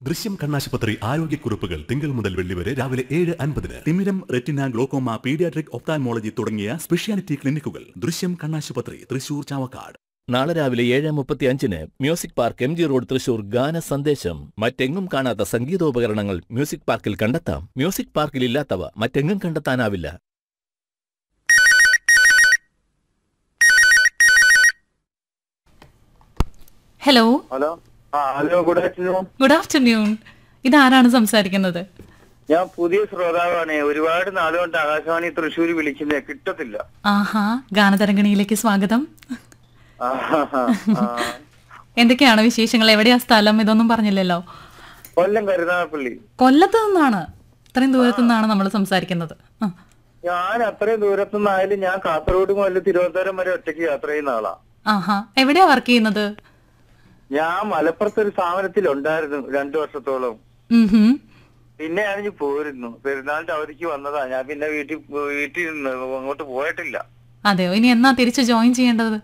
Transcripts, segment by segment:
ദൃശ്യം കണ്ണാശുപത്രി ആരോഗ്യക്കുറിപ്പുകൾ തിങ്കൾ മുതൽ വെള്ളി വരെ രാവിലെ ഏഴ് അൻപതിന് തിമിരം റെറ്റിന ഗ്ലോക്കോമ പീഡിയാട്രിക് ഒപ്താൻമോളജി തുടങ്ങിയ സ്പെഷ്യാലിറ്റി ക്ലിനിക്കുകൾ ദൃശ്യം കണ്ണാശുപത്രി തൃശൂർ ചാവക്കാട് നാളെ രാവിലെ ഏഴ് മുപ്പത്തി അഞ്ചിന് music park M G road Thrissur ഗാന സന്ദേശം മറ്റെങ്ങും കാണാത്ത സംഗീതോപകരണങ്ങൾ മ്യൂസിക് പാർക്കിൽ കണ്ടെത്താം മ്യൂസിക് പാർക്കിൽ ഇല്ലാത്തവ മറ്റെങ്ങും കണ്ടെത്താനാവില്ല ഹലോ ഹലോ ആ hello good afternoon good afternoon ഇതാരാണ് സംസാരിക്കുന്നത് ഞാൻ പുതിയ ശ്രോതാവാണ് ഒരുപാട് നാളുകൊണ്ട് ആകാശവാണി തൃശ്ശൂർ വിളിക്കുന്നത് കിട്ടത്തില്ല ആഹാ ഗാനതരംഗണിയിലേക്ക് സ്വാഗതം ആ, ആ. എന്തൊക്കെയാണ് വിശേഷങ്ങൾ എവിടെയാ സ്ഥലം ഇതൊന്നും പറഞ്ഞില്ലല്ലോ കൊല്ലം കരുനാഗപ്പള്ളി കൊല്ലത്ത് നിന്നാണ് ഇത്രയും ദൂരത്തു നിന്നാണ് നമ്മൾ സംസാരിക്കുന്നത് ആ. ഞാൻ അത്രയും ദൂരത്തുനിന്നായാലും ഞാൻ കാസർഗോഡ് മുതൽ തിരുവനന്തപുരം വരെ ഒറ്റയ്ക്ക് യാത്ര ചെയ്യുന്ന ആളാ ആഹാ എവിടെയാ വർക്ക് ചെയ്യുന്നത് ഞാൻ മലപ്പുറത്ത് ഒരു സ്ഥാപനത്തിൽ ഉണ്ടായിരുന്നു രണ്ടു വർഷത്തോളം ഉം ഹും. പിന്നെ ഞാൻ പോരുന്നു പെരുന്നാളിന്റെ അവധിക്ക് വന്നതാ ഞാൻ പിന്നെ വീട്ടിൽ വീട്ടിൽ നിന്ന് അങ്ങോട്ട് പോയിട്ടില്ല അതെയോ ഇനി എന്നാ തിരിച്ച് ജോയിൻ ചെയ്യേണ്ടത്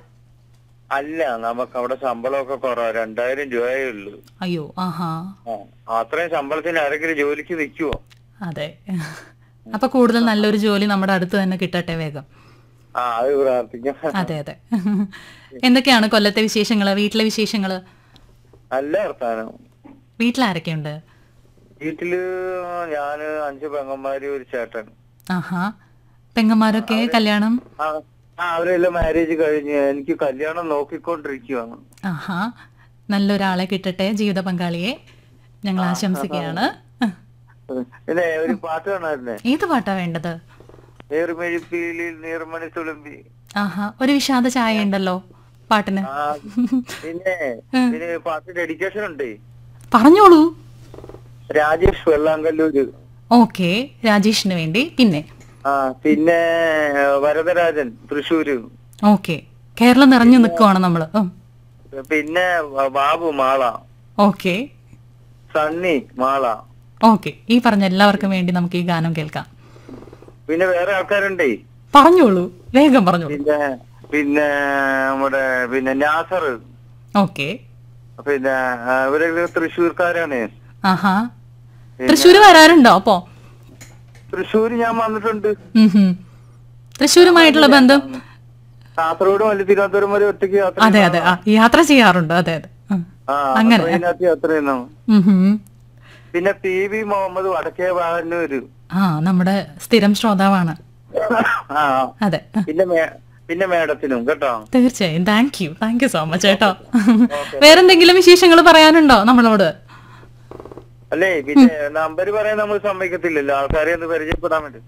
അല്ല നമുക്ക് അവിടെ ശമ്പളമൊക്കെ കുറവാ രണ്ടായിരം രൂപയേ ഉള്ളൂ അയ്യോ ആഹാ ആ, അത്രയും ശമ്പളത്തിന് ആരെങ്കിലും ജോലിക്ക് നിൽക്കുവോ അതെ അപ്പൊ കൂടുതൽ നല്ലൊരു ജോലി നമ്മുടെ അടുത്ത് തന്നെ കിട്ടട്ടെ വേഗം ആ അത് പ്രാർത്ഥിക്കാം അതെ അതെ എന്തൊക്കെയാണ് കൊല്ലത്തെ വിശേഷങ്ങള് വീട്ടിലെ വിശേഷങ്ങള് നല്ല വർത്താനം വീട്ടിലാരൊക്കെയുണ്ട് വീട്ടില് ഞാന് അഞ്ച് പെങ്ങന്മാര് ഒരു ചേട്ടൻ ആഹാ പെങ്ങന്മാരൊക്കെ കല്യാണം ആ ആ, അവരെല്ലാം മാരേജ് കഴിഞ്ഞ് എനിക്ക് കല്യാണം നോക്കിക്കൊണ്ടിരിക്കുവാണ് ആഹാ നല്ലൊരാളെ കിട്ടട്ടെ ജീവിത പങ്കാളിയെ ഞങ്ങൾ ആശംസിക്കുകയാണ് പിന്നെ ഒരു പാട്ട് കാണായിരുന്നേ ഏത് പാട്ടാ വേണ്ടത് നീർമെഴുപ്പിയിൽ നീർമണി തുളുമ്പി ആഹാ ഒരു വിഷാദ ചായ ഉണ്ടല്ലോ പാട്ടിന് ആ പിന്നെ പിന്നെ പാട്ട് ഡെഡിക്കേഷൻ ഉണ്ട് പറഞ്ഞോളൂ രാജേഷ് വെള്ളാങ്കല്ലൂര് ഓക്കെ രാജേഷിന് വേണ്ടി പിന്നെ ആ പിന്നെ വരദരാജൻ തൃശ്ശൂര് ഓക്കെ കേരളം നിറഞ്ഞു നിൽക്കുവാണ് നമ്മള് ഉം. പിന്നെ ബാബു മാള ഓക്കെ സണ്ണി മാള ഓക്കെ ഈ പറഞ്ഞ എല്ലാവർക്കും വേണ്ടി നമുക്ക് ഈ ഗാനം കേൾക്കാം പിന്നെ വേറെ ആൾക്കാരുണ്ടേ പറഞ്ഞോളൂ വേഗം പറഞ്ഞോളൂ പിന്നെ പിന്നെ നമ്മുടെ പിന്നെ നാസർ ഓക്കെ പിന്നെ ആ, ഇവരൊക്കെ തൃശ്ശൂർക്കാരാണ് ആഹാ തൃശ്ശൂര് വരാറുണ്ടോ അപ്പോ തൃശ്ശൂർ ഞാൻ വന്നിട്ടുണ്ട് ഉം ഹും. തൃശ്ശൂരുമായിട്ടുള്ള ബന്ധം കാസർഗോഡ് വല്ല തിരുവനന്തപുരം വരെ ഒറ്റയ്ക്ക് യാത്ര അതെ അതെ ആ യാത്ര ചെയ്യാറുണ്ട് അതെ അതെ ഉം. ആ അങ്ങനെ. ട്രെയിനകത്ത് യാത്ര ചെയ്യുന്നു ഉം ഹും. പിന്നെ പി വി മുഹമ്മദ് വടക്കേ വാഹനൂര് ആ നമ്മുടെ സ്ഥിരം ശ്രോതാവാണ് ആ അതെ പിന്നെ മേ- പിന്നെ മേഡത്തിനും കേട്ടോ തീർച്ചയായും thank you thank you so much കേട്ടോ വേറെന്തെങ്കിലും വിശേഷങ്ങൾ പറയാനുണ്ടോ നമ്മളോട് അല്ലേ പിന്നെ നമ്പർ പറയാൻ നമ്മൾ സമ്മതിക്കത്തില്ലല്ലോ ആൾക്കാരെ ഒന്ന് പരിചയപ്പെടാൻ വേണ്ടി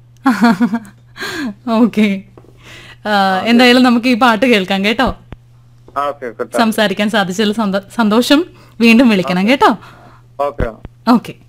ഓക്കെ എന്തായാലും നമുക്ക് ഈ പാട്ട് കേൾക്കാം കേട്ടോ ആ ഓക്കെ കേട്ടോ സംസാരിക്കാൻ സാധിച്ചതിൽ സന്തോ- സന്തോഷം വീണ്ടും വിളിക്കണം കേട്ടോ ഓക്കെ ഓക്കെ